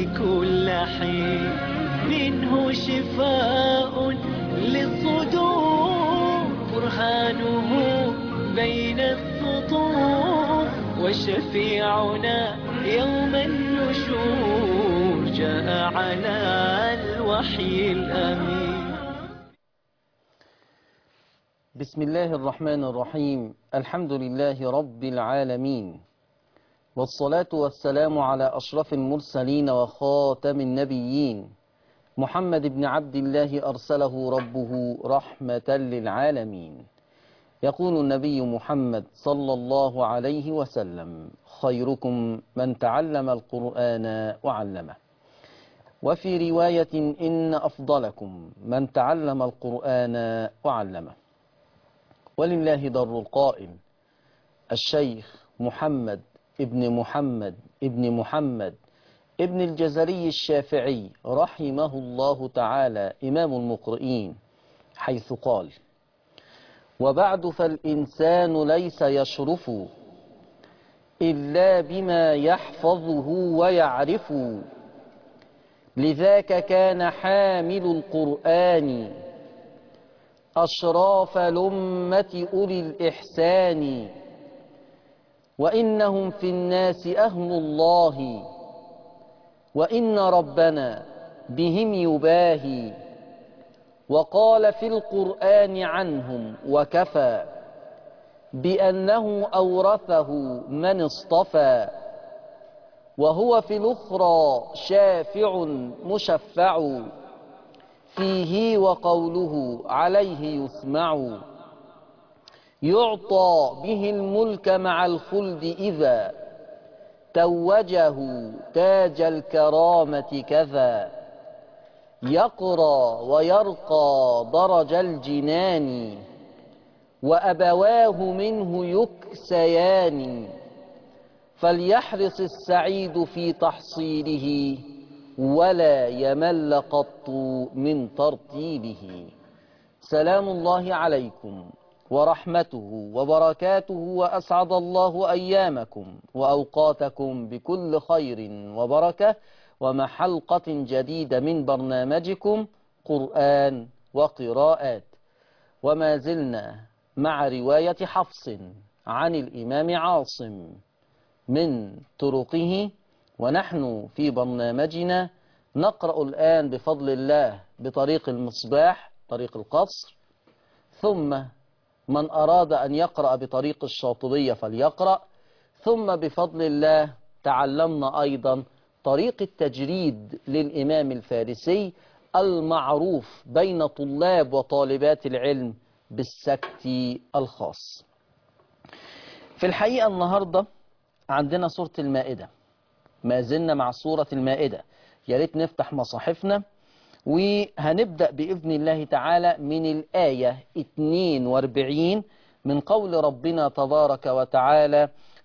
في كل حين منه شفاء للصدور برهانه بين السطور وشفيعنا يوم النشور جاء على الوحي الأمين بسم الله الرحمن الرحيم الحمد لله رب العالمين والصلاة والسلام على أشرف المرسلين وخاتم النبيين محمد بن عبد الله أرسله ربه رحمة للعالمين يقول النبي محمد صلى الله عليه وسلم خيركم من تعلم القرآن وعلمه وفي رواية إن أفضلكم من تعلم القرآن وعلمه ولله در القائل الشيخ محمد ابن محمد ابن محمد ابن الجزري الشافعي رحمه الله تعالى إمام المقرئين حيث قال وبعد فالإنسان ليس يشرف إلا بما يحفظه ويعرف لذاك كان حامل القرآن أشراف لمة أولي الإحسان وإنهم في الناس أهل الله وإن ربنا بهم يباهي وقال في القرآن عنهم وكفى بأنه أورثه من اصطفى وهو في الأخرى شافع مشفع فيه وقوله عليه يسمع يعطى به الملك مع الخلد إذا توجه تاج الكرامة كذا يقرى ويرقى درج الجنان وأبواه منه يكسيان فليحرص السعيد في تحصيله ولا يمل قط من ترتيبه سلام الله عليكم ورحمته وبركاته وأسعد الله أيامكم وأوقاتكم بكل خير وبركة ومحلقة جديدة من برنامجكم قرآن وقراءات وما زلنا مع رواية حفص عن الإمام عاصم من طرقه ونحن في برنامجنا نقرأ الآن بفضل الله بطريق المصباح طريق القصر ثم من أراد أن يقرأ بطريق الشاطبية فليقرأ ثم بفضل الله تعلمنا أيضا طريق التجريد للإمام الفارسي المعروف بين طلاب وطالبات العلم بالسكت الخاص في الحقيقة النهاردة عندنا سورة المائدة ما زلنا مع سورة المائدة يا ريت نفتح مصاحفنا وهنبدأ بإذن الله تعالى من الآية 42 من قول ربنا تبارك وتعالى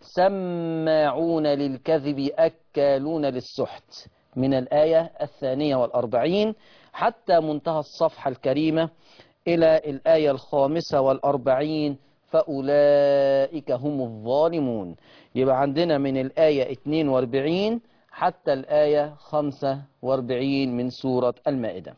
سماعون للكذب أكالون للسحت من الآية الثانية والأربعين حتى منتهى الصفحة الكريمة إلى الآية الخامسة والأربعين فأولئك هم الظالمون يبقى عندنا من الآية 42 حتى الآية 45 من سورة المائدة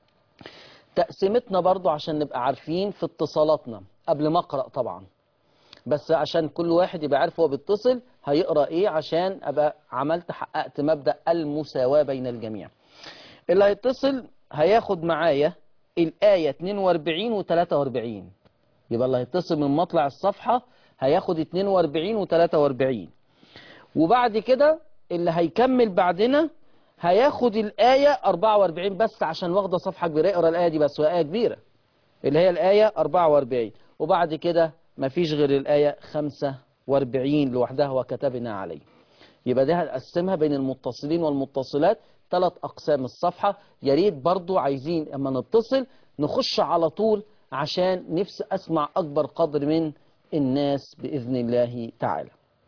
تقسيمتنا برضو عشان نبقى عارفين في اتصالاتنا قبل ما أقرأ طبعا بس عشان كل واحد يبقى عارف هو بيتصل هيقرأ ايه عشان أبقى عملت حققت مبدأ المساواة بين الجميع اللي هيتصل هياخد معايا الآية 42 و 43 يبقى اللي هيتصل من مطلع الصفحة هياخد 42 و 43 وبعد كده اللي هيكمل بعدنا هياخد الآية 44 بس عشان واخدة صفحة كبيرة اقرا الآية دي بس وآية كبيرة اللي هي الآية 44 وبعد كده مفيش غير الآية 45 لوحدها وكتبنا عليه يبقى ده هنقسمها بين المتصلين والمتصلات ثلاث أقسام الصفحة يا ريت برضو عايزين اما نتصل نخش على طول عشان نفس أسمع أكبر قدر من الناس بإذن الله تعالى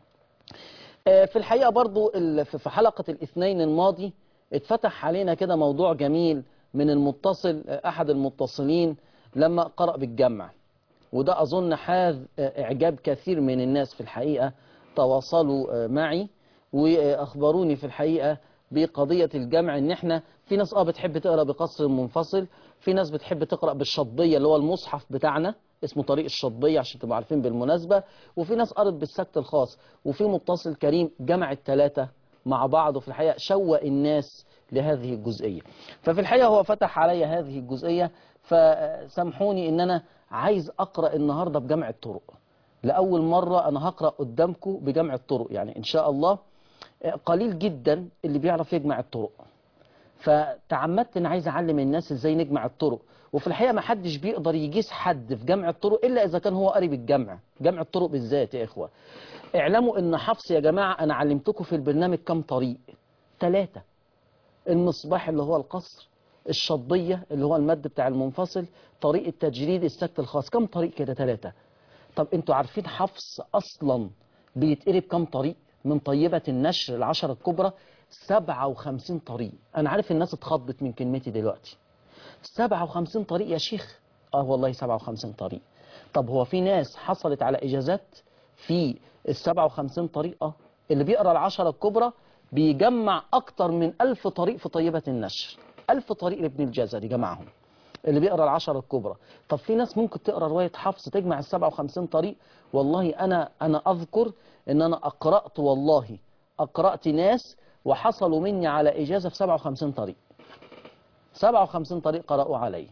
في الحقيقة برضو في حلقة الاثنين الماضي اتفتح علينا كده موضوع جميل من المتصل أحد المتصلين لما قرأ بالجمع وده أظن حاذ إعجاب كثير من الناس في الحقيقة تواصلوا معي وأخبروني في الحقيقة بقضية الجمع ان احنا في ناس اه بتحب تقرأ بقصر منفصل في ناس بتحب تقرأ بالشطبية اللي هو المصحف بتاعنا اسمه طريق الشطبية عشان تبقوا عارفين بالمناسبة وفي ناس قرأت بالسكت الخاص وفي متصل كريم جمع الثلاثة مع بعض وفي الحقيقة شوق الناس لهذه الجزئية ففي الحقيقة هو فتح علي هذه الجزئية فسامحوني ان انا عايز اقرأ النهاردة بجمع الطرق لأول مرة أنا هقرأ قدامكم بجمع الطرق يعني إن شاء الله قليل جدا اللي بيعرف يجمع الطرق فتعمدت ان عايز اعلم الناس ازاي نجمع الطرق وفي الحقيقه ما حدش بيقدر يجيس حد في جمع الطرق الا اذا كان هو قاري بالجمع جمع الطرق بالذات يا اخوه اعلموا ان حفص يا جماعه انا علمتكم في البرنامج كام طريق ثلاثه المصباح اللي هو القصر الشطبيه اللي هو المد بتاع المنفصل طريق التجريد السكت الخاص كام طريق كده ثلاثه طب انتوا عارفين حفص اصلا بيتقرب كام طريق من طيبة النشر العشرة الكبرى 57 طريق انا عارف الناس اتخضت من كلمتي دلوقتي 57 طريق يا شيخ اه والله 57 طريق طب هو في ناس حصلت على اجازات في ال 57 طريقة اللي بيقرا العشرة الكبرى بيجمع اكتر من ألف طريق في طيبة النشر ألف طريق لابن الجزري جمعهم اللي بيقرا العشرة الكبرى طب في ناس ممكن تقرا رواية حفص تجمع ال 57 طريق والله انا انا اذكر ان انا اقرأت والله اقرأت ناس وحصلوا مني على اجازة في 57 طريق 57 طريق قرأوا علي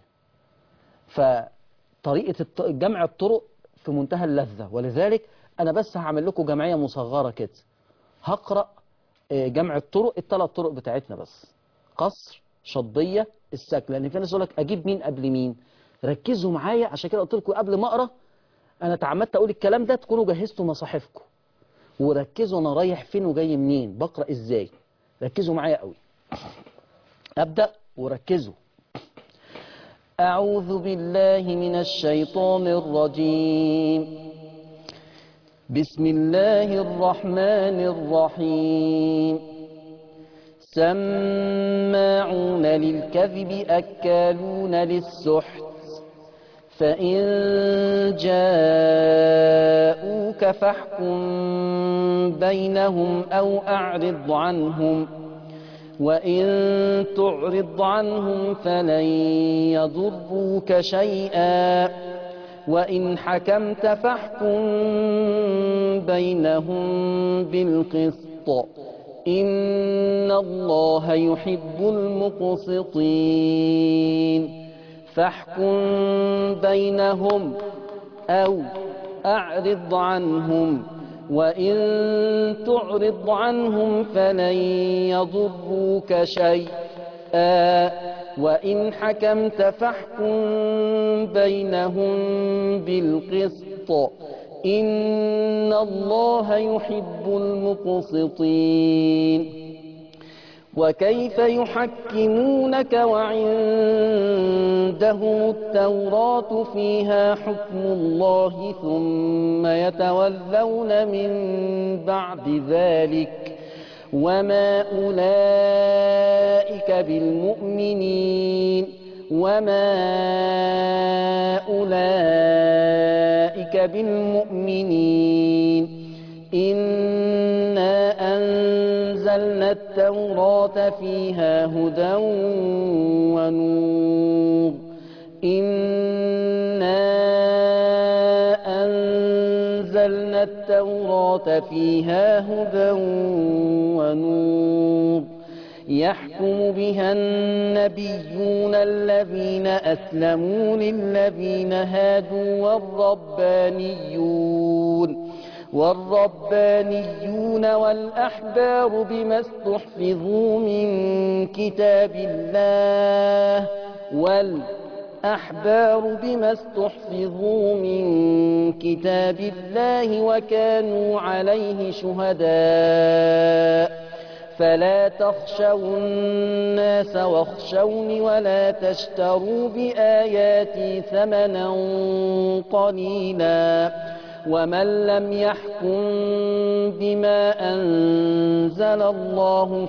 فطريقة الط- جمع الطرق في منتهى اللذة ولذلك انا بس هعمل لكم جمعية مصغرة كده هقرأ آه، جمع الطرق الثلاث طرق بتاعتنا بس قصر شطبية السك لان في ناس يقول لك اجيب مين قبل مين ركزوا معايا عشان كده قلت لكم قبل ما اقرا انا تعمدت اقول الكلام ده تكونوا جهزتوا مصاحفكم وركزوا انا رايح فين وجاي منين بقرا ازاي ركزوا معايا قوي ابدا وركزوا اعوذ بالله من الشيطان الرجيم بسم الله الرحمن الرحيم سماعون للكذب أكالون للسحت فإن جاءوك فاحكم بينهم أو أعرض عنهم وإن تعرض عنهم فلن يضروك شيئا وإن حكمت فاحكم بينهم بالقسط إن الله يحب المقسطين فاحكم بينهم أو أعرض عنهم وإن تعرض عنهم فلن يضروك شيئا وإن حكمت فاحكم بينهم بالقسط إن الله يحب المقسطين وكيف يحكمونك وعندهم التوراة فيها حكم الله ثم يتولون من بعد ذلك وما أولئك بالمؤمنين وما أولئك بالمؤمنين إنا أنزلنا التوراة فيها هدى ونور إنا أنزلنا التوراة فيها هدى ونور يحكم بها النبيون الذين أسلموا للذين هادوا والربانيون والربانيون والأحبار بما استحفظوا من كتاب الله والأحبار بما استحفظوا من كتاب الله وكانوا عليه شهداء فلا تخشوا الناس واخشوني ولا تشتروا بآياتي ثمنا قليلا ومن لم يحكم بما أنزل الله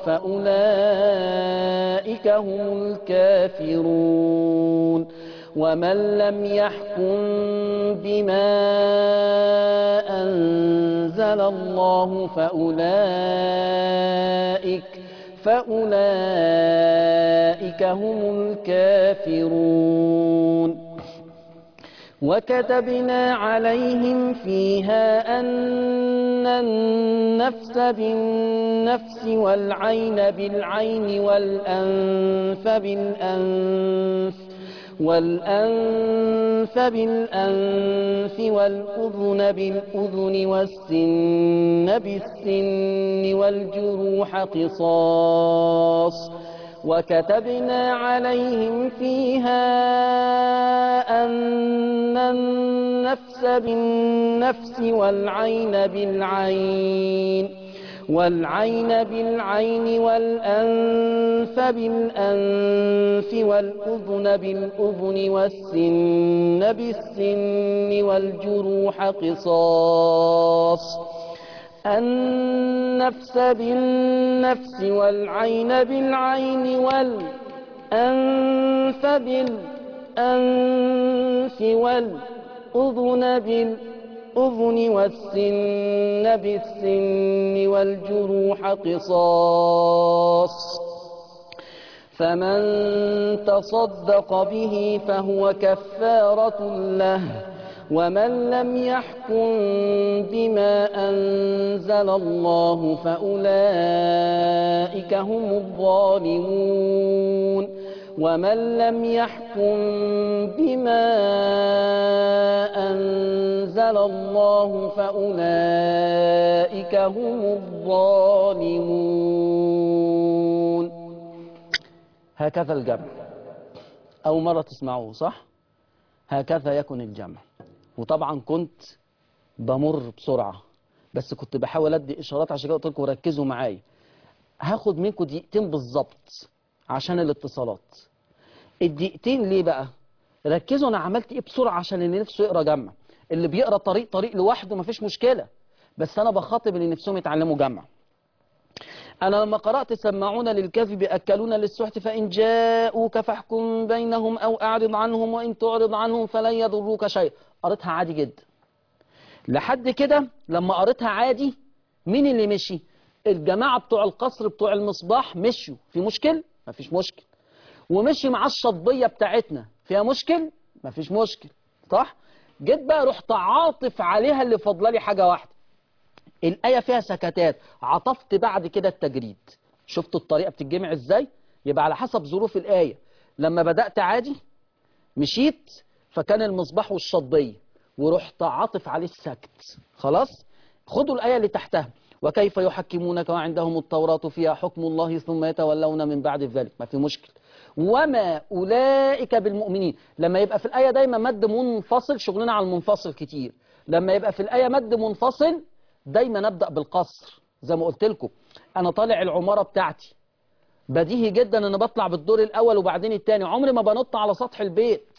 فأولئك هم الكافرون ومن لم يحكم بما أنزل الله فأولئك فأولئك هم الكافرون وكتبنا عليهم فيها أن النفس بالنفس والعين بالعين والأنف بالأنف والأنف بالأنف والأذن بالأذن والسن بالسن والجروح قصاص وكتبنا عليهم فيها أن النفس بالنفس والعين بالعين والعين بالعين والأنف بالأنف والأذن بالأذن والسن بالسن والجروح قصاص النفس بالنفس والعين بالعين والأنف بالأنف والأذن بالأذن والسن بالسن والجروح قصاص فمن تصدق به فهو كفارة له ومن لم يحكم بما أنزل الله فأولئك هم الظالمون ومن لم يحكم بما أنزل الله فأولئك هم الظالمون هكذا الجمع أول مرة تسمعوه صح؟ هكذا يكن الجمع وطبعا كنت بمر بسرعة بس كنت بحاول ادي اشارات عشان كده قلت لكم ركزوا معايا هاخد منكم دقيقتين بالظبط عشان الاتصالات الدقيقتين ليه بقى ركزوا انا عملت ايه بسرعة عشان اللي نفسه يقرا جمع اللي بيقرا طريق طريق لوحده مفيش مشكلة بس انا بخاطب اللي نفسهم يتعلموا جمع أنا لما قرأت سماعون للكذب أكلون للسحت فإن جاءوك فاحكم بينهم أو أعرض عنهم وإن تعرض عنهم فلن يضروك شيء قريتها عادي جدا لحد كده لما قريتها عادي مين اللي مشي الجماعة بتوع القصر بتوع المصباح مشوا في مشكل مفيش مشكل ومشي مع الشطبية بتاعتنا فيها مشكل مفيش مشكل صح جيت بقى رحت عاطف عليها اللي فاضله لي حاجة واحدة الآية فيها سكتات عطفت بعد كده التجريد شفتوا الطريقة بتتجمع ازاي يبقى على حسب ظروف الآية لما بدأت عادي مشيت فكان المصباح والشطبية ورحت عاطف عليه السكت خلاص خدوا الآية اللي تحتها وكيف يحكمونك وعندهم التوراة فيها حكم الله ثم يتولون من بعد ذلك ما في مشكل وما أولئك بالمؤمنين لما يبقى في الآية دايما مد منفصل شغلنا على المنفصل كتير لما يبقى في الآية مد منفصل دايما ابدا بالقصر زي ما قلت لكم انا طالع العماره بتاعتي بديهي جدا ان بطلع بالدور الاول وبعدين الثاني عمري ما بنط على سطح البيت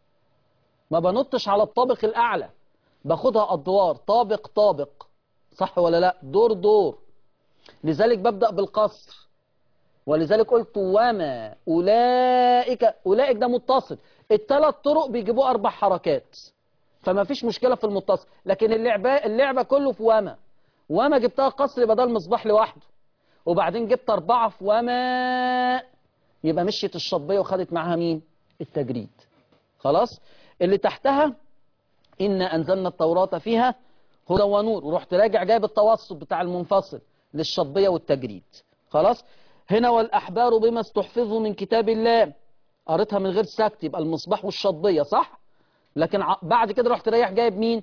ما بنطش على الطابق الاعلى باخدها ادوار طابق طابق صح ولا لا دور دور لذلك ببدا بالقصر ولذلك قلت وما اولئك اولئك ده متصل الثلاث طرق بيجيبوا اربع حركات فما فيش مشكلة في المتصل لكن اللعبة, اللعبة كله في وما وما جبتها قصر بدل مصباح لوحده وبعدين جبت أربعة في وما يبقى مشيت الشطبية وخدت معاها مين التجريد خلاص اللي تحتها إن أنزلنا التوراة فيها هدى ونور ورحت راجع جايب التوسط بتاع المنفصل للشطبية والتجريد خلاص هنا والأحبار بما استحفظوا من كتاب الله قريتها من غير سكت يبقى المصباح والشطبية صح لكن بعد كده رحت رايح جايب مين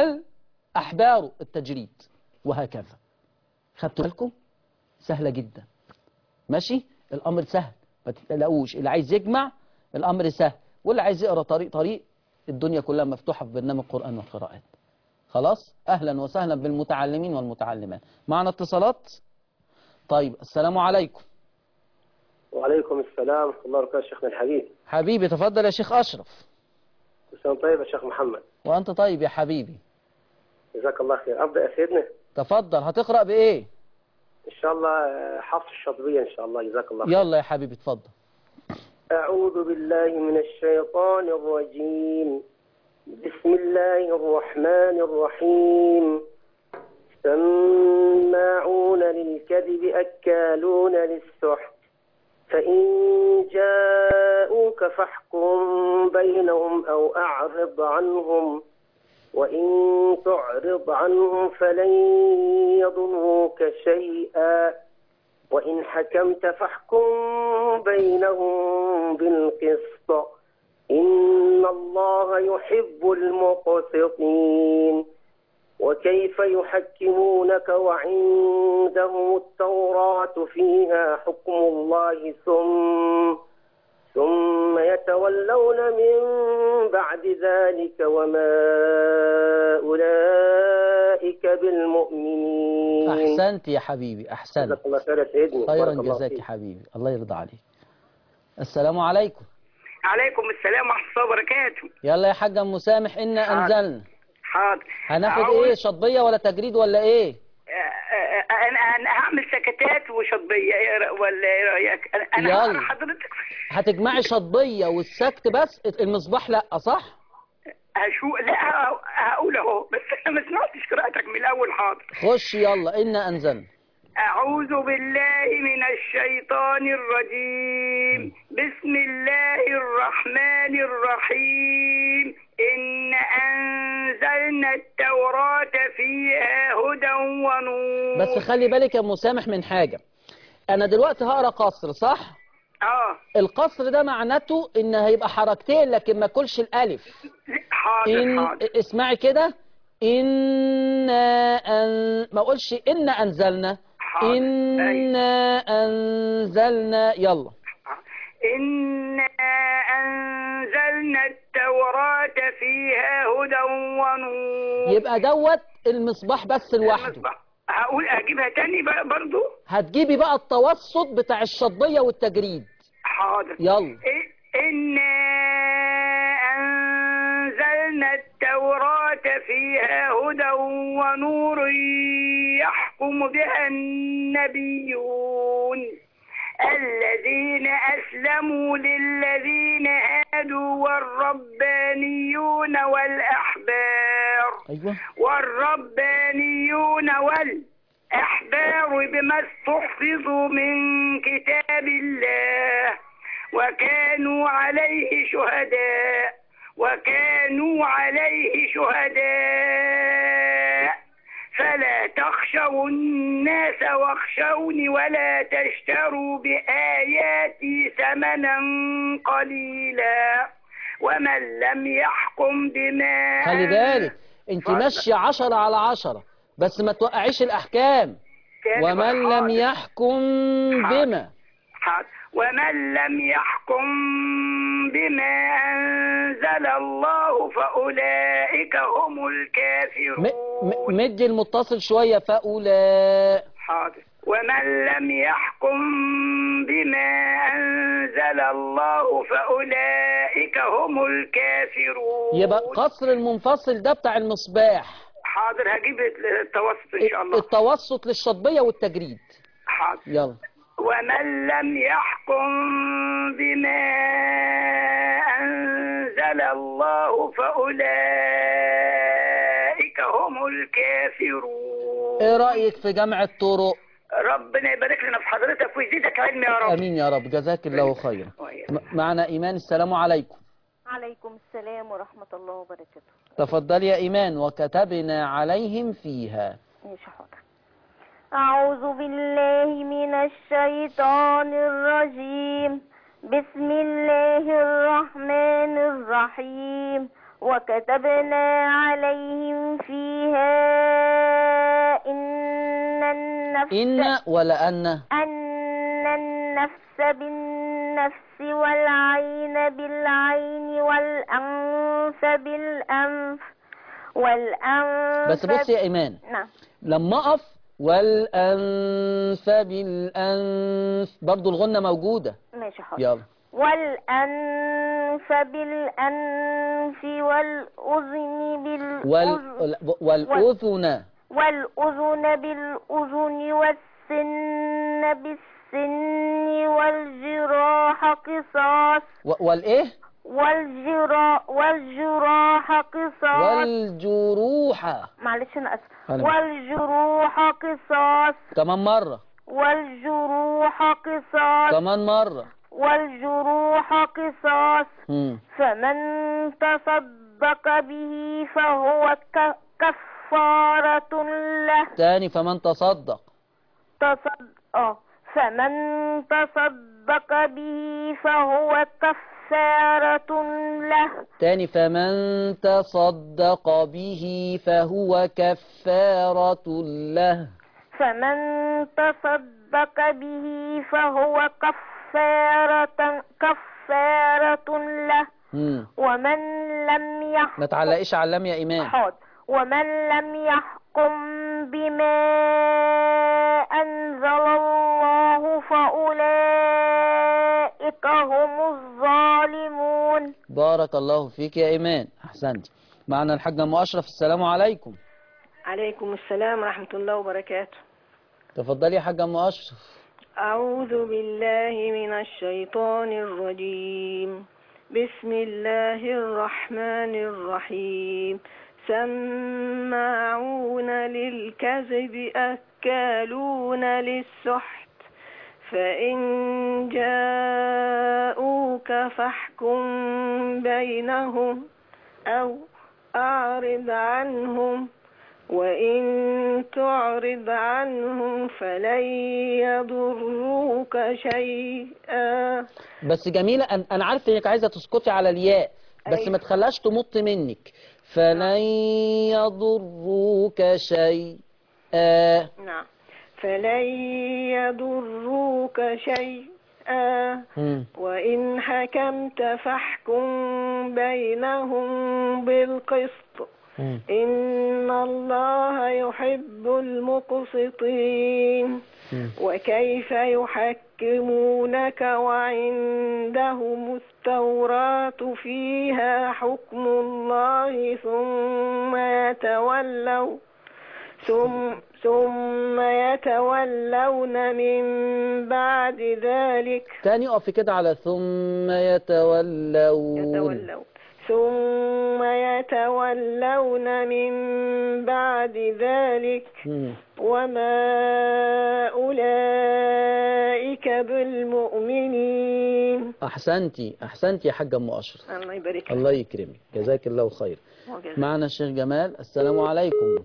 والأحبار التجريد وهكذا خدتوا بالكم سهلة جدا ماشي الأمر سهل ما تتقلقوش اللي عايز يجمع الأمر سهل واللي عايز يقرأ طريق طريق الدنيا كلها مفتوحة في برنامج قرآن والقراءات خلاص أهلا وسهلا بالمتعلمين والمتعلمات معنا اتصالات طيب السلام عليكم وعليكم السلام ورحمة الله وبركاته شيخنا الحبيب حبيبي تفضل يا شيخ أشرف مساء طيب يا شيخ محمد وأنت طيب يا حبيبي جزاك الله خير أبدأ يا سيدنا تفضل هتقرأ بإيه إن شاء الله حفص الشاطبية إن شاء الله جزاك الله خير يلا يا حبيبي اتفضل أعوذ بالله من الشيطان الرجيم بسم الله الرحمن الرحيم سماعون للكذب الكذب أكالون للسحت فإن جاءوك فاحكم بينهم أو أعرض عنهم وإن تعرض عنهم فلن يضروك شيئا وإن حكمت فاحكم بينهم بالقسط إن الله يحب المقسطين وكيف يحكمونك وعندهم التوراة فيها حكم الله ثم ثم يتولون من بعد ذلك وما أولئك بالمؤمنين أحسنت يا حبيبي أحسنت جزاك الله خير يا سيدنا خيرا بارك الله جزاك فيك. يا حبيبي الله يرضى عليك السلام عليكم عليكم السلام ورحمة الله وبركاته يلا يا حاج أم مسامح إنا حاضر. أنزلنا حاضر هناخد أعوذ- إيه شطبية ولا تجريد ولا إيه آه، آه، آه، انا انا هعمل سكتات وشطبيه إيه رأ- ولا ايه رايك أنا- انا يلا. هقرا حضرتك هتجمعي شطبية والسكت بس المصباح لأ صح هشو لا ه- هقول اهو بس انا ما سمعتش قراءتك من الاول حاضر خش يلا إنا أنزلنا أعوذ بالله من الشيطان الرجيم بسم الله الرحمن الرحيم إن أنزلنا التوراة فيها هدى ونور بس خلي بالك يا أم مسامح من حاجة أنا دلوقتي هقرا قصر صح آه القصر ده معناته إن هيبقى حركتين لكن ما كلش الألف حاضر إن حاضر اسمعي كده إنا أن ما أقولش إنا أنزلنا حاضر. إنا أنزلنا يلا إنا أنزلنا التوراة فيها هدى ونور يبقى دوت المصباح بس لوحده هقول أجيبها تاني بقى برضو هتجيبي بقى التوسط بتاع الشطبية والتجريد حاضر يلا إ- إنا أنزلنا التوراة فيها هدى ونور يحكم بها النبيون الذين أسلموا للذين هادوا والربانيون والأحبار أيوه والربانيون والأحبار بما استحفظوا من كتاب الله وكانوا عليه شهداء وكانوا عليه شهداء فلا تخشوا الناس واخشوني ولا تشتروا بآياتي ثمنا قليلا ومن لم يحكم بما خلي بالك انت اتفضل. ماشية عشرة على عشرة بس ما توقعيش الأحكام كاتب ومن لم حاضر. يحكم بما حاضر. ومن لم يحكم بما أنزل الله فأولئك هم م- الكافرون م- مدي المتصل شوية فأولا حاضر ومن لم يحكم بما أنزل الله فأولئك هم الكافرون يبقى قصر المنفصل ده بتاع المصباح حاضر هجيب التوسط إن شاء الله التوسط للشطبية والتجريد حاضر يلا ومن لم يحكم بما أنزل الله فأولئك هم الكافرون ايه رأيك في جمع الطرق ربنا يبارك لنا في حضرتك ويزيدك علم يا رب امين يا رب جزاك الله خيرا م- معنا ايمان السلام عليكم عليكم السلام ورحمة الله وبركاته تفضل يا ايمان وكتبنا عليهم فيها ماشي حاضر أعوذ بالله من الشيطان الرجيم بسم الله الرحمن الرحيم وكتبنا عليهم فيها إن النفس ان ولا ان أن النفس بالنفس والعين بالعين والأنف بالأنف والأنف بس بص يا ايمان نعم لما اقف والانف بالانف برضو الغنة موجودة ماشي حاضر يلا والأنف بالأنف والأذن وال... بالأذن والاذن والأذن بالأذن والسن بالسن والجراح قصاص و- والايه والجراح والجراح قصاص والجروح معلش أنا آسف أنا- والجروح قصاص كمان مرة والجروح قصاص كمان مرة والجروح قصاص مم. فمن تصدق به فهو ك- كفارة له تاني فمن تصدق تصد... آه. فمن تصدق به فهو كفارة له تاني فمن تصدق به فهو كفارة له فمن تصدق به فهو كفارة كفارة له مم. ومن لم يحكم ما تعلقيش على اللام يا إيمان حاضر ومن لم يحكم بما أنزل الله فأولئك هم الظالمون بارك الله فيك يا إيمان أحسنت معنا الحاج أم أشرف السلام عليكم عليكم السلام ورحمة الله وبركاته تفضلي يا حاج أم أشرف أعوذ بالله من الشيطان الرجيم بسم الله الرحمن الرحيم سماعون للكذب أكالون للسحت فإن جاءوك فاحكم بينهم أو أعرض عنهم وإن تعرض عنهم فلن يضروك شيئا بس جميلة أن- أنا عارف إنك عايزة تسقطي على الياء بس أيوة. ما تخليهاش تمط منك فلن يضروك شيئا نعم فلن يضروك شيئا مم. وإن حكمت فاحكم بينهم بالقسط مم. إن الله يحب المقسطين مم. وكيف يحكمونك وعندهم التوراة فيها حكم الله ثم يتولوا ثم ثم يتولون من بعد ذلك تاني اقف كده على ثم يتولون يتولوا ثم يتولون من بعد ذلك مم. وما أولئك بالمؤمنين احسنتي احسنتي يا حاج ام اشرف الله يبارك لك الله يكرمك جزاك الله خير معنا الشيخ جمال السلام عليكم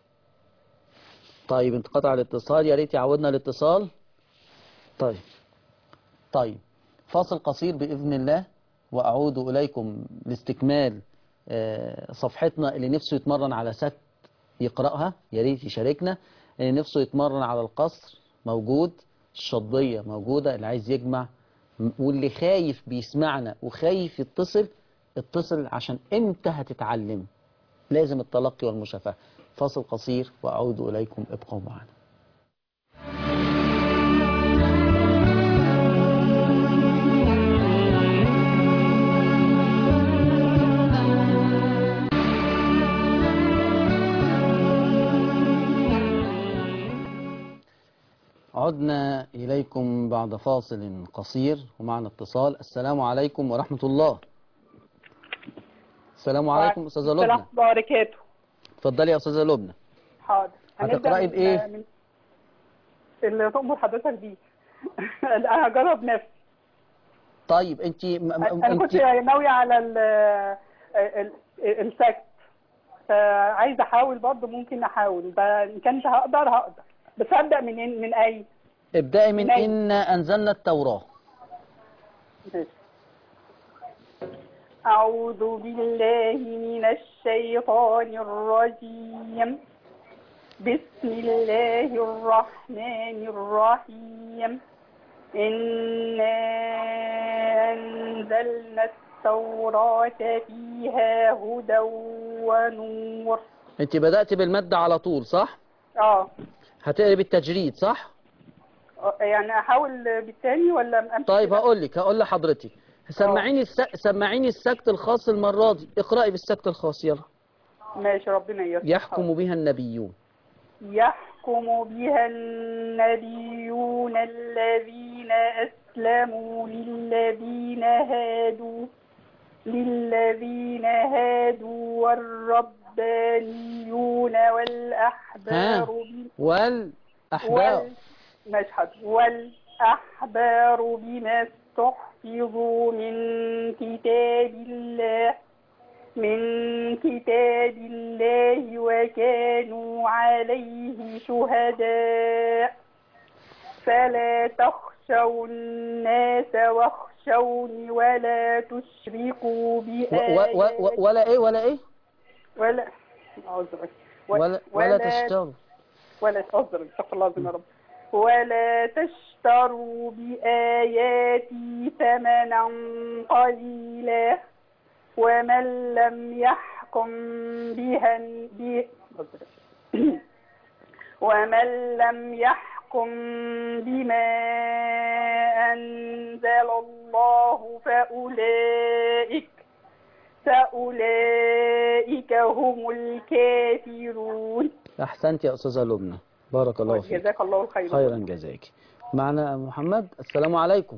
طيب انقطع الاتصال يا ريت يعودنا الاتصال طيب طيب فاصل قصير بإذن الله وأعود إليكم لاستكمال آه، صفحتنا اللي نفسه يتمرن على سكت يقرأها يا ريت يشاركنا اللي نفسه يتمرن على القصر موجود الشطبية موجودة اللي عايز يجمع واللي خايف بيسمعنا وخايف يتصل اتصل عشان امتى هتتعلم لازم التلقي والمشافهة فاصل قصير وأعود إليكم ابقوا معنا عدنا إليكم بعد فاصل قصير ومعنا اتصال السلام عليكم ورحمة الله السلام عليكم أستاذة السلام لبنى وبركاته اتفضلي يا أستاذة لبنى حاضر هتقرأي من- بإيه؟ من اللي تأمر حضرتك بيه انا هجرب نفسي طيب انت م- م- انا كنت انت ناوية على ال ال- السكت فعايزة احاول برضه ممكن احاول ب- ان كنت هقدر هقدر بس هبدأ من من اي ابدأي من من أين؟ إنا أنزلنا التوراة ماشي. أعوذ بالله من الشيطان الرجيم بسم الله الرحمن الرحيم إنا أنزلنا التوراة فيها هدى ونور انت بدأت بالمادة على طول صح اه هتقري بالتجريد صح يعني أحاول بالتاني ولا أمشي طيب كده؟ هقول لك هقول لحضرتك سمعيني الس... سمعيني السكت الخاص المرة دي اقرأي بالسكت الخاص يلا ماشي ربنا ييسر يحكم بها النبيون يحكم بها النبيون الذين أسلموا للذين هادوا للذين هادوا والربانيون والأحبار بال- والأحبار وال نشهد والأحبار بما استحفظوا من كتاب الله من كتاب الله وكانوا عليه شهداء فلا تخشوا الناس واخشوني ولا تشركوا و- و- بآياتي و- ولا ايه ولا ايه ولا أعوذ بالله. و- ولا ولا تشتغل ولا تهزر استغفر الله العظيم يا رب ولا تشتروا بآياتي ثمنا قليلا ومن لم يحكم بها ب- ومن لم يحكم بما أنزل الله فأولئك فأولئك هم الكافرون احسنت يا استاذه لبنى بارك الله فيك جزاك الله خيرا خيرا جزاك معنا محمد السلام عليكم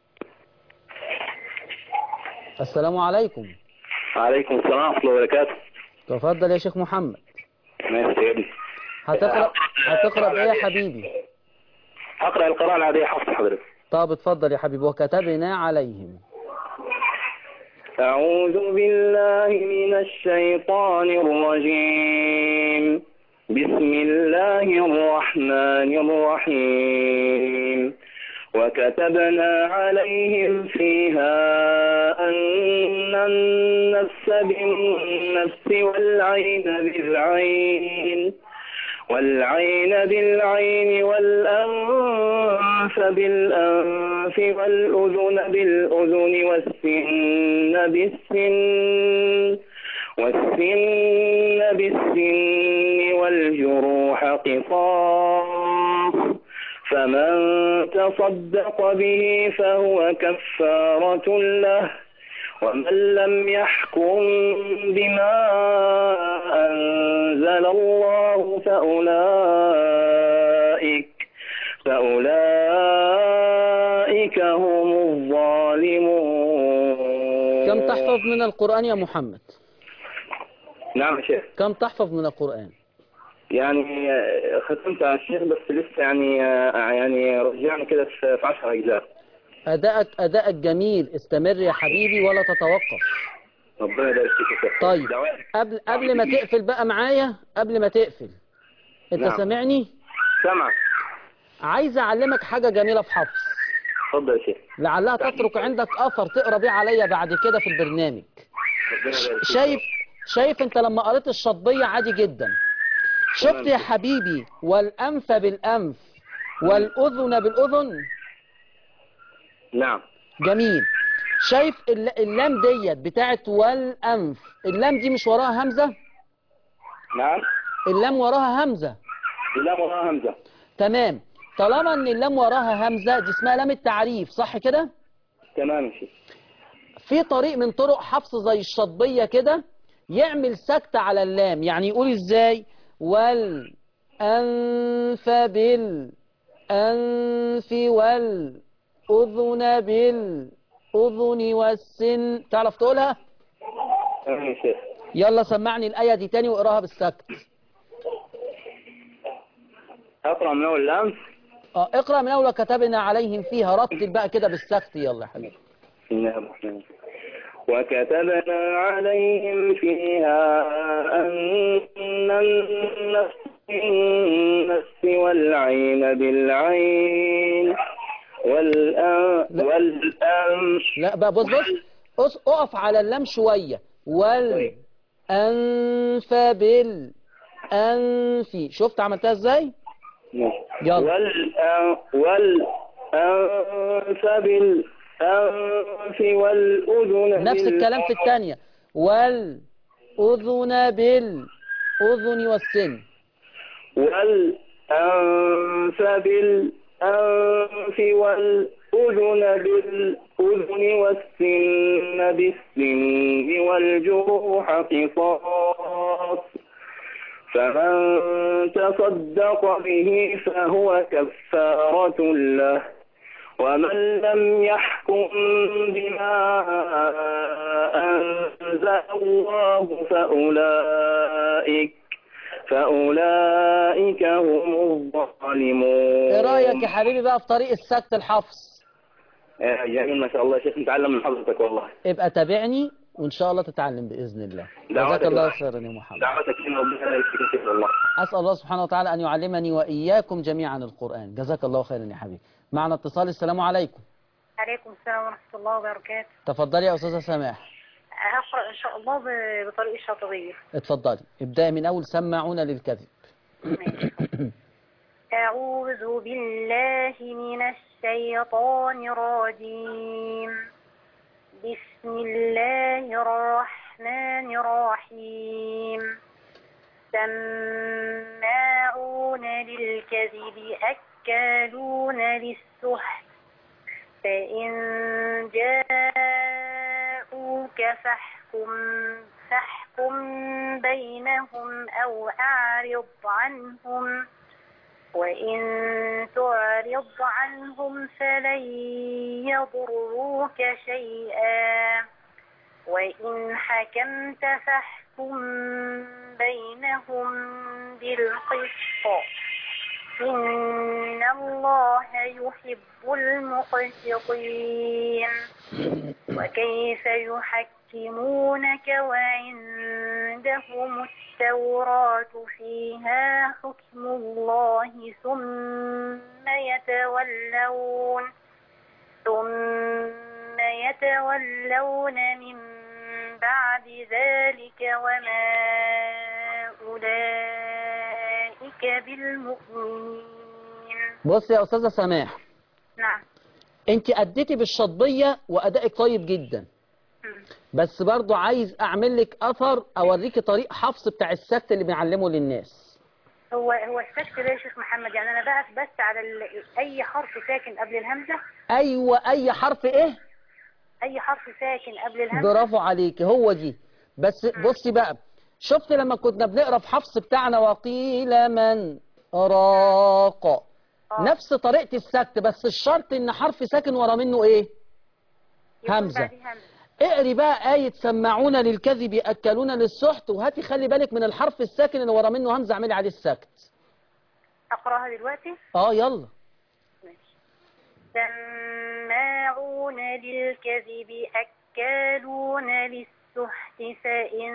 السلام عليكم وعليكم السلام ورحمة الله وبركاته تفضل يا شيخ محمد ماشي سيدي هتقرا هتقرا ايه يا حبيبي أقرأ القراءة العادية حفظ حضرتك طب اتفضل يا حبيبي وكتبنا عليهم أعوذ بالله من الشيطان الرجيم بسم الله الرحمن الرحيم وكتبنا عليهم فيها أن النفس بالنفس والعين بالعين والعين بالعين والأنف بالأنف والأذن بالأذن والسن بالسن والسن بالسن والجروح قصاص فمن تصدق به فهو كفارة له ومن لم يحكم بما أنزل الله فأولئك فأولئك هم الظالمون كم تحفظ من القرآن يا محمد نعم يا شيخ كم تحفظ من القرآن يعني آه، ختمت على الشيخ بس لسه يعني آه، يعني رجعني كده في في 10 أجزاء أدائك أدائك جميل استمر يا حبيبي ولا تتوقف ربنا يبارك فيك يا شيخ طيب دعواتك. قبل قبل ما تقفل بقى معايا قبل ما تقفل انت نعم. سامعني سمع عايز اعلمك حاجة جميلة في حفظ اتفضل يا شيخ لعلها تترك عندك اثر تقرا بيه عليا بعد كده في البرنامج ربنا يبارك فيك. شايف شايف انت لما قريت الشطبية عادي جدا شفت يا حبيبي والانف بالانف والاذن بالاذن نعم جميل شايف الل- اللام ديت بتاعت والانف اللام دي مش وراها همزة نعم اللام وراها همزة لا وراها همزة تمام طالما ان اللام وراها همزة دي اسمها لام التعريف صح كده تمام يا شيخ في طريق من طرق حفظ زي الشطبية كده يعمل سكتة على اللام يعني يقول ازاي والأنف بالأنف والأذن بالأذن والسن تعرف تقولها تمام يا شيخ يلا سمعني الآية دي تاني واقراها بالسكت أقرأ من أول الأمس اه اقرأ من أول كتبنا عليهم فيها رتل بقى كده بالسكت يلا يا حبيبي بسم الله الرحمن الرحيم وكتبنا عليهم فيها أن النفس بالنفس والعين بالعين والأن لا. والأنف لا بقى بص بص أص- اقف على اللام شوية والأنف بالأنف شفت عملتها ازاي يلا. والأن والأنف بالأنف والأذن نفس بال- الكلام في الثانية والأذن بالأذن والسن والأنف بالأنف والأذن بالأذن والسن بالسن والجروح قصاص فمن تصدق به فهو كفارة له ومن لم يحكم بما أنزل الله فأولئك فأولئك هم الظالمون ايه رأيك رايك يا حبيبي بقى في طريق السكت الحفظ آه، جميل ما شاء الله يا شيخ نتعلم من حضرتك والله ابقى تابعني وان شاء الله تتعلم باذن الله دعواتك جزاك الله الله. خيرا يا محمد دعوتك لنا ربنا يبارك فيك كثير والله اسال الله سبحانه وتعالى ان يعلمني واياكم جميعا القران جزاك الله خيرا يا حبيبي معنا اتصال السلام عليكم عليكم السلام ورحمة الله وبركاته تفضلي يا استاذه سماح هقرأ إن شاء الله ب- بطريقة الشاطبية اتفضلي ابداي من اول سماعون للكذب أعوذ بالله من الشيطان الرجيم بسم الله الرحمن الرحيم سماعون للكذب أكالون للسحت فإن جاءوك فاحكم فاحكم بينهم أو أعرض عنهم وإن تعرض عنهم فلن يضروك شيئا وإن حكمت فاحكم بينهم بالقسط إن الله يحب المقسطين وكيف يحكمونك وعندهم التوراة فيها حكم الله ثم يتولون ثم يتولون من بعد ذلك وما أولئك بالمؤمنين بص يا استاذه سماح نعم انت اديتي بالشطبيه وادائك طيب جدا بس برضو عايز اعمل لك اثر اوريكي طريق حفظ بتاع السكت اللي بنعلمه للناس هو هو السكت ده يا شيخ محمد يعني انا بقف بس على ال... اي حرف ساكن قبل الهمزه ايوه اي حرف ايه اي حرف ساكن قبل الهمزه برافو عليك هو دي بس بصي بقى شفت لما كنا بنقرا في حفص بتاعنا وقيل من راق نفس طريقة السكت بس الشرط ان حرف ساكن ورا منه ايه يكون همزة بعديه همزه اقري بقى آية سماعون للكذب يأكلون للسحت وهاتي خلي بالك من الحرف الساكن اللي ورا منه همزة اعملي عليه السكت اقراها دلوقتي اه يلا سماعون للكذب أكالون للسحت فإن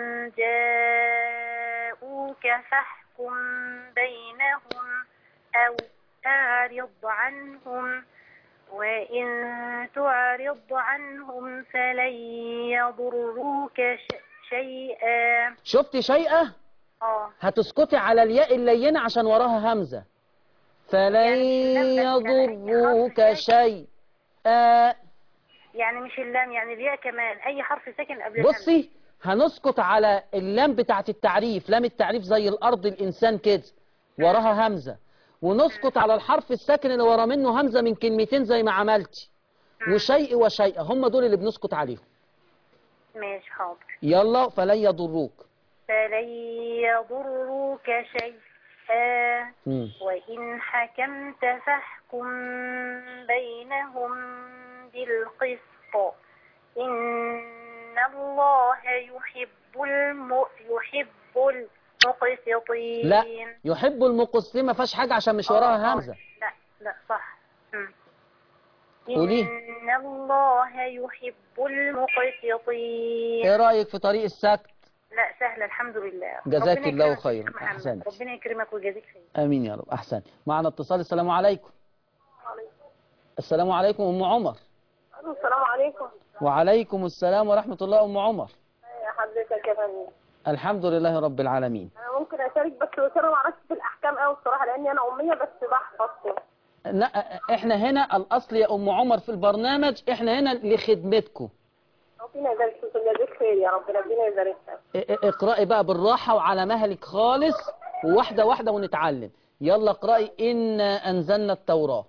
جاءوك فاحكم بينهم أو أعرض عنهم وإن تعرض عنهم فلن يضروك ش- شيئا شفتي شيئة اه هتسكتي على الياء اللينة عشان وراها همزة فلن يضروك شيئا يعني مش اللام يعني الياء كمان أي حرف ساكن قبل الهمزة بصي هنسكت على اللام بتاعت التعريف لام التعريف زي الأرض الإنسان كده وراها همزة ونسكت على الحرف الساكن اللي ورا منه همزة من كلمتين زي ما عملتي وشيء وشيء هم دول اللي بنسكت عليهم ماشي حاضر يلا فلن يضروك فلن يضروك شيئا مم. وإن حكمت فاحكم بينهم بالقسط إن الله يحب الم... يحب المقسطين لا يحب المقسطين ما فيش حاجة عشان مش وراها همزة لا لا صح مم. قولي. إن الله يحب المقسطين ايه رأيك في طريق السكت لا سهلة الحمد لله جزاك ربنا الله يكرمك يا خيرا. شيخ محمد. أحسنت. ربنا يكرمك ويجازيك خير امين يا رب احسن معنا اتصال السلام عليكم السلام عليكم ام عمر السلام عليكم وعليكم السلام ورحمة الله ام عمر يا حضرتك يا فندم الحمد لله رب العالمين انا ممكن اشارك بس بس انا ما اعرفش في الاحكام قوي الصراحه لاني انا اميه بس بحفظ كده. لا احنا هنا الاصل يا ام عمر في البرنامج احنا هنا لخدمتكم ربنا يبارك فيك ويجازيك خير يا رب ربنا يبارك فيك ا- ا- اقرأي بقى بالراحة وعلى مهلك خالص وواحدة واحدة ونتعلم يلا اقرأي إنا أنزلنا التوراة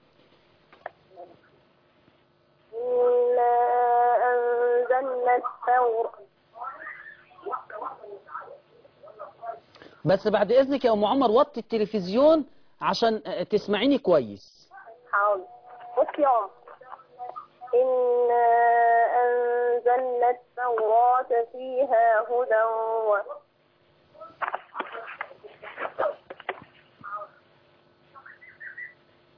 إنا أنزلنا التوراة بس بعد إذنك يا أم عمر وطي التلفزيون عشان اه، تسمعيني كويس حاضر بص يا عم إنا أنزلنا التوراة فيها هدى و...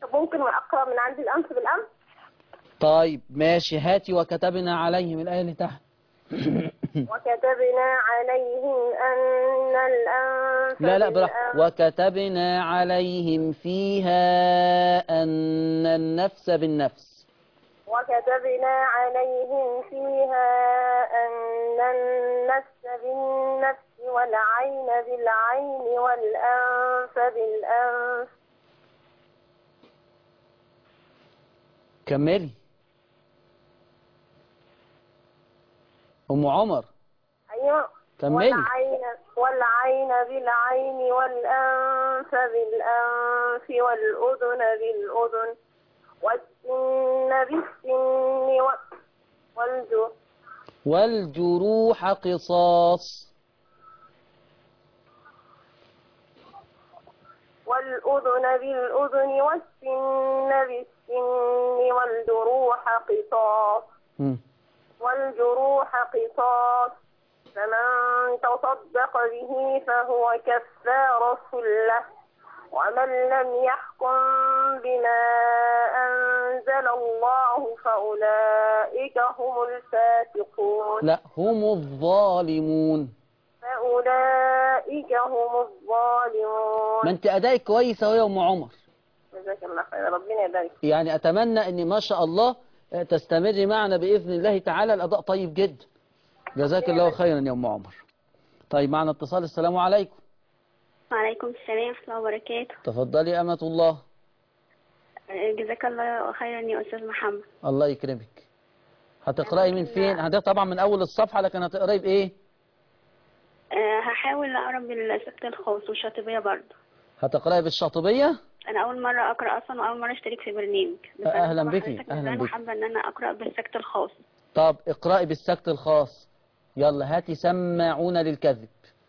ممكن اقرا من عند الانف بالانف طيب ماشي هاتي وكتبنا عليهم الآية اللي تحت وكتبنا عليهم ان الانف لا لا بالأنف براحة وكتبنا عليهم فيها أن النفس بالنفس وكتبنا عليهم فيها أن النفس بالنفس والعين بالعين والأنف بالأنف كملي أم عمر أيوة كملي والعين والعين بالعين والأنف بالأنف والأذن بالأذن والسن بالسن و- والجرح والجروح قصاص والأذن بالأذن والسن بالسن والجروح قصاص مم. والجروح قصاص فمن تصدق به فهو كفارة له ومن لم يحكم بما أنزل الله فأولئك هم الفاسقون لا هم الظالمون فأولئك هم الظالمون ما انت أدائك كويس أهو يا أم عمر جزاك الله خير ربنا يبارك يعني أتمنى أن ما شاء الله آه، تستمري معنا بإذن الله تعالى الأداء طيب جدا جزاك الله خيرا يا أم عمر طيب معنا اتصال السلام عليكم وعليكم السلام ورحمة الله وبركاته تفضلي أمة الله جزاك الله خيرا يا أستاذ محمد الله يكرمك هتقرأي من فين هتقرأي طبعا من أول الصفحة لكن هتقرأي بإيه أه، هحاول أقرأ بالسكت الخاص والشاطبية برضه هتقرأي بالشاطبية أنا أول مرة أقرأ أصلا وأول مرة أشترك في برنامج بس أنا أهلا طبعا بك، حضرتك أهلا إزاي بك. وحابة إن أنا أقرأ بالسكت الخاص طب اقرأي بالسكت الخاص يلا هاتي سماعون للكذب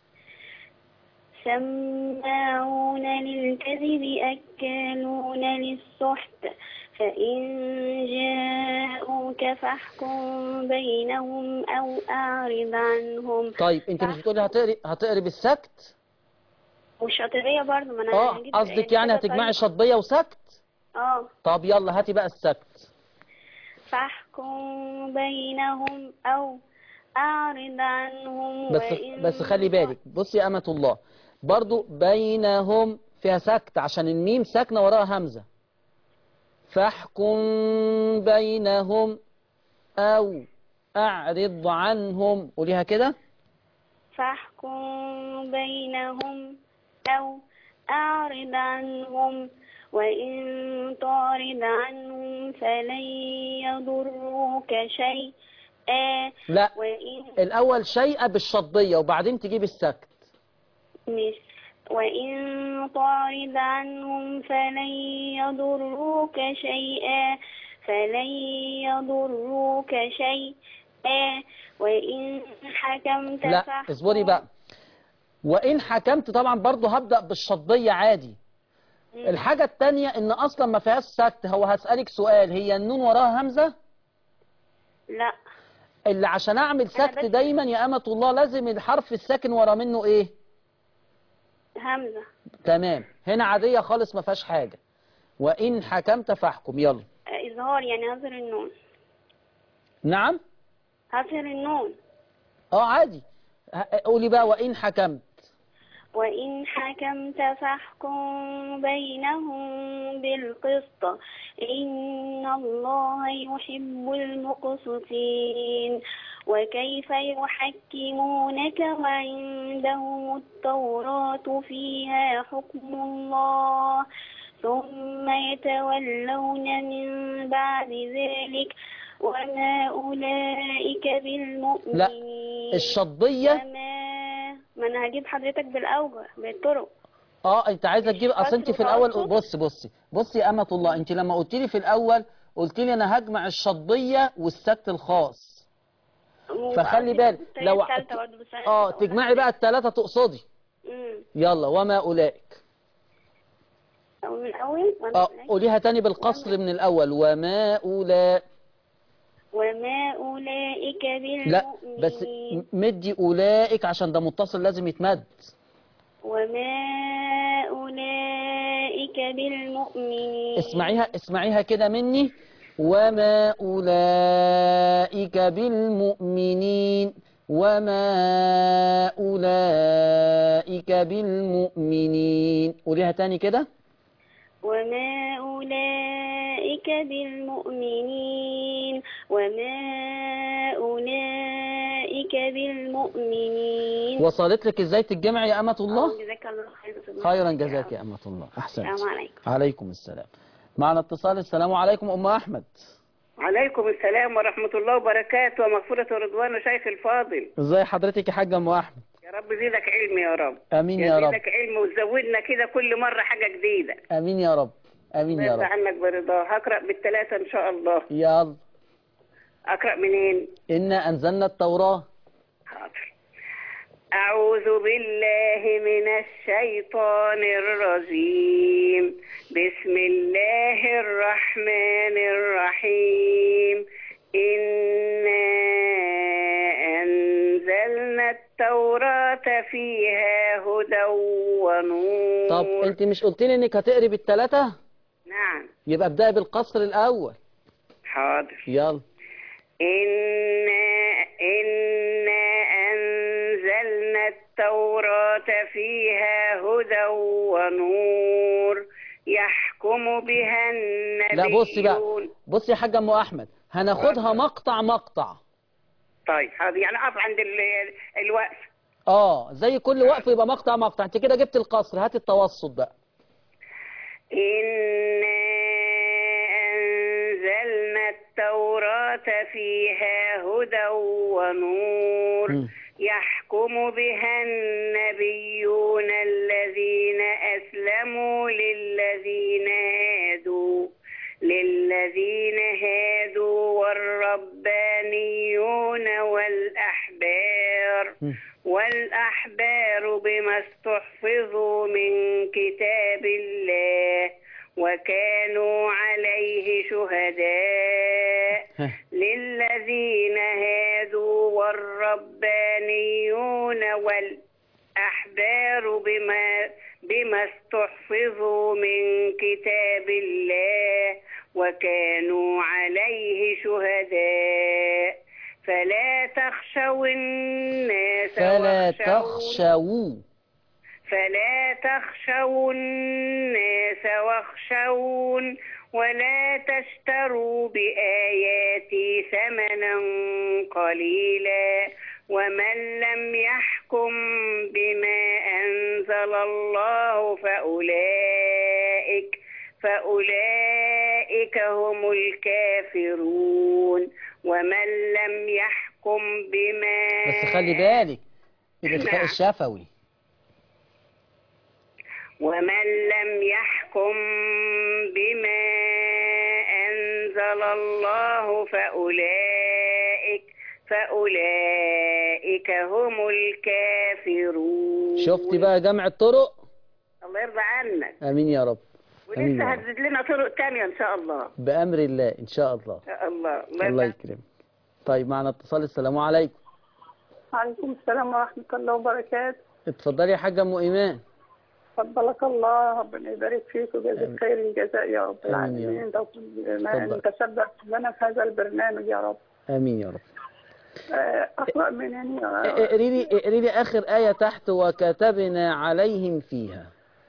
سماعون للكذب أكالون للسحت فإن جاءوك فاحكم بينهم أو أعرض عنهم طيب انت مش بتقولي هتقري هتقري بالسكت والشاطبية برضه ما أنا اه هجيب قصدك يعني كده هتجمعي طيب. شطبية وسكت اه طب يلا هاتي بقى السكت فاحكم بينهم أو أعرض عنهم بس وإن بس خلي بالك بصي يا أمة الله برضو بينهم فيها سكت عشان الميم ساكنة وراها همزة فاحكم بينهم أو أعرض عنهم قوليها كده فاحكم بينهم أو أعرض عنهم وإن تعرض عنهم فلن يضروك شيئا لا وإن الأول شيء بالشطبية وبعدين تجيب السكت مش وإن تعرض عنهم فلن يضروك شيئا فلن يضروك شيئا وإن حكمت لا فاحكم اصبري بقى وإن حكمت طبعا برضو هبدأ بالشطبية عادي الحاجة التانية إن أصلا ما فيهاش سكت هو هسألك سؤال هي النون وراها همزة لا اللي عشان أعمل سكت دايما يا أمة الله لازم الحرف الساكن ورا منه إيه همزة تمام هنا عادية خالص ما فيهاش حاجة وإن حكمت فاحكم يلا إظهار يعني هظهر النون نعم هظهر النون اه عادي ه- قولي بقى وإن حكمت وإن حكمت فاحكم بينهم بالقسط إن الله يحب المقسطين وكيف يحكمونك وعندهم التوراة فيها حكم الله ثم يتولون من بعد ذلك وما أولئك بالمؤمنين لا الشطبية وما ما انا هجيب حضرتك بالاوجه بالطرق اه انت عايزه تجيب اصل انت في الاول بص بصي بصي يا امه الله انت لما قلت لي في الاول قلت لي انا هجمع الشطبيه والسكت الخاص فخلي بالك لو التالتة برضه بس أنا اه نسيت أقولها. تجمعي بقى الثلاثه تقصدي مم. يلا وما اولئك أو من الاول وما اه أولئك. قوليها تاني بالقصر من الاول وما اولئك وما اولئك بالمؤمنين لا بس م- مدي اولئك عشان ده متصل لازم يتمد وما اولئك أولئك بالمؤمنين اسمعيها اسمعيها كده مني وما أولئك بالمؤمنين وما أولئك بالمؤمنين قوليها تاني كده وما أولئك بالمؤمنين وما أولئك بالمؤمنين وصلت لك ازاي تتجمع يا أمة الله جزاك الله خير خيرا جزاك يا أمة الله أحسنت السلام عليكم عليكم السلام معنا اتصال السلام عليكم أم أحمد عليكم السلام ورحمة الله وبركاته ومغفرة ورضوان شيخ الفاضل ازاي حضرتك يا حاجة أم أحمد يا رب زيدك علم يا رب آمين يا رب زيدك علم وتزودنا كده كل مرة حاجة جديدة آمين يا رب آمين يا يرضى رب عنك برضاه هقرأ بالثلاثة إن شاء الله يلا أقرأ منين؟ إنا أنزلنا التوراة حاضر أعوذ بالله من الشيطان الرجيم بسم الله الرحمن الرحيم إنا أنزلنا التوراة فيها هدى ونور طب أنت مش قلت لي إنك هتقري بالثلاثة نعم يبقى ابدأي بالقصر الأول حاضر يلا إنا إنا أنزلنا التوراة فيها هدى ونور يحكم بها لا بصي بقى النبيون بصي يا حاجة أم أحمد هناخدها مقطع مقطع طيب هذا يعني أقف عند ال- الوقف اه زي كل وقف يبقى مقطع مقطع انت كده جبت القصر هات التوسط بقى إنا أنزلنا التوراة فيها هدى ونور مم. يحكم بها النبيون الذين أسلموا للذين هادوا للذين هادوا والربانيون والأحبار مم. والأحبار بما استحفظوا من كتاب الله وكانوا عليه شهداء ها. للذين هادوا والربانيون والأحبار بما بما استحفظوا من كتاب الله وكانوا عليه شهداء فلا تخشوا الناس فلا واخشون- تخشوا فلا تخشوا الناس واخشون ولا تشتروا بآياتي ثمنا قليلا ومن لم يحكم بما أنزل الله فأولئك فأولئك هم الكافرون ومن لم يحكم بما بس خلي بالك الإخفاء نعم. الشفوي ومن لم يحكم بما أنزل الله فأولئك فأولئك هم الكافرون شفت بقى جمع الطرق الله يرضى عنك امين يا رب امين ولسه يا رب هتزيد لنا طرق تانية إن شاء الله بامر الله ان شاء الله إن شاء الله الله الله يرضى يكرمك طيب معنا اتصال السلام عليكم وعليكم السلام ورحمة الله وبركاته اتفضلي يا حاجه ام ايمان فضلك الله ربنا يبارك فيك وجزاك خير الجزاء يا رب آمين يا العالمين ده ما اتفضل. انت سبقت لنا في هذا البرنامج يا رب امين يا رب آه، اقرا من يعني اقري لي اقري لي اخر ايه تحت وكتبنا عليهم فيها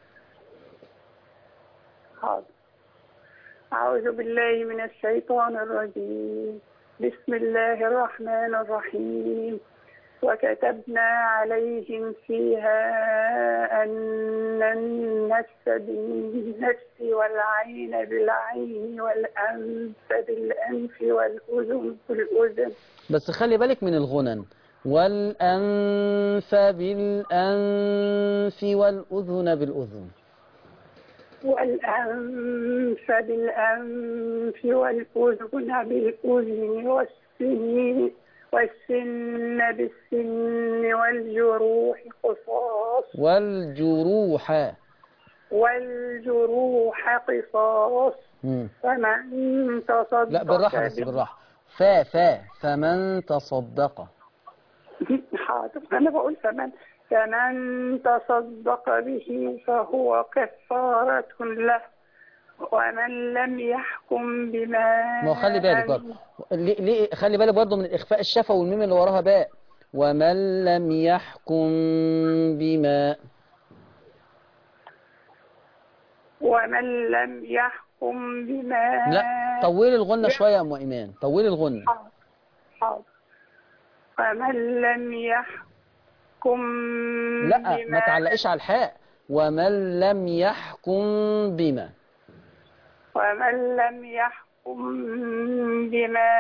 حاضر أعوذ بالله من الشيطان الرجيم بسم الله الرحمن الرحيم وكتبنا عليهم فيها أن النفس بالنفس والعين بالعين والأنف بالأنف والأذن بالأذن بس خلي بالك من الغنن والأنف بالأنف والأذن بالأذن والأنف بالأنف والأذن بالأذن والسن والسن بالسن والجروح قصاص والجروح والجروح قصاص مم. فمن تصدق لا بالراحة بس به- بالراحة فا فا فمن تصدق حاضر أنا بقول فمن فمن تصدق به فهو كفارة له ومن لم يحكم بما ما هو خلي بالك برضه ليه ليه خلي بالك برضه من الإخفاء الشفوي والميم اللي وراها باء ومن لم يحكم بما ومن لم يحكم بما لا طولي الغنة شوية يا أم إيمان طولي الغنة حاضر. ومن لم يحكم لا بما ما تعلقش على الحاء ومن لم يحكم بما ومن لم يحكم بما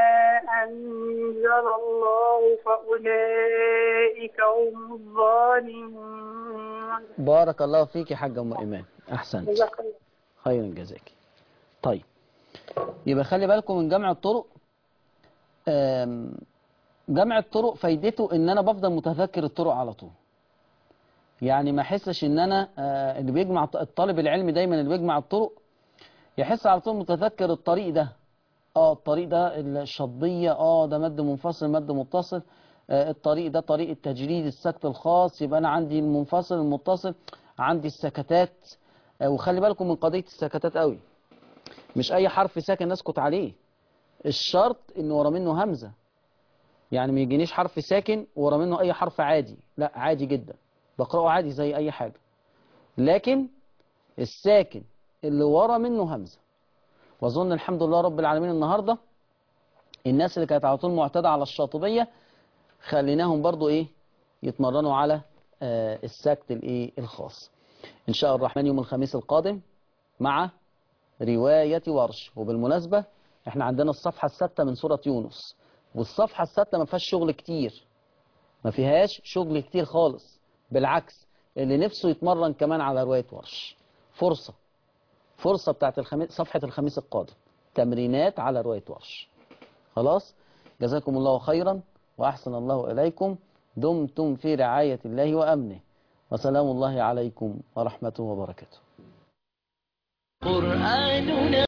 أنزل الله فأولئك هم الظالمون بارك الله فيك يا حاجة أم إيمان أحسنت جزاك الله خيرا جزاك طيب يبقى خلي بالكم من جمع الطرق آم، جمع الطرق فايدته ان انا بفضل متذكر الطرق على طول يعني ما احسش ان انا آه، اللي بيجمع الطالب العلمي دايما اللي بيجمع الطرق يحس على طول متذكر الطريق ده اه الطريق ده الشطبية اه ده مد منفصل مد متصل آه الطريق ده طريق التجريد السكت الخاص يبقى انا عندي المنفصل المتصل عندي السكتات آه وخلي بالكم من قضية السكتات قوي مش اي حرف ساكن نسكت عليه الشرط ان ورا منه همزة يعني ما يجينيش حرف ساكن ورا منه اي حرف عادي لا عادي جدا بقرأه عادي زي اي حاجة لكن الساكن اللي ورا منه همزة واظن الحمد لله رب العالمين النهاردة الناس اللي كانت على طول معتادة على الشاطبية خليناهم برضو ايه يتمرنوا على آه السكت الايه الخاص ان شاء الرحمن يوم الخميس القادم مع رواية ورش وبالمناسبة احنا عندنا الصفحة السادسة من سورة يونس والصفحة السادسة ما فيهاش شغل كتير ما فيهاش شغل كتير خالص بالعكس اللي نفسه يتمرن كمان على رواية ورش فرصة فرصة بتاعت الخميس صفحة الخميس القادم تمرينات على رواية ورش خلاص جزاكم الله خيرا وأحسن الله إليكم دمتم في رعاية الله وأمنه وسلام الله عليكم ورحمته وبركاته قرآننا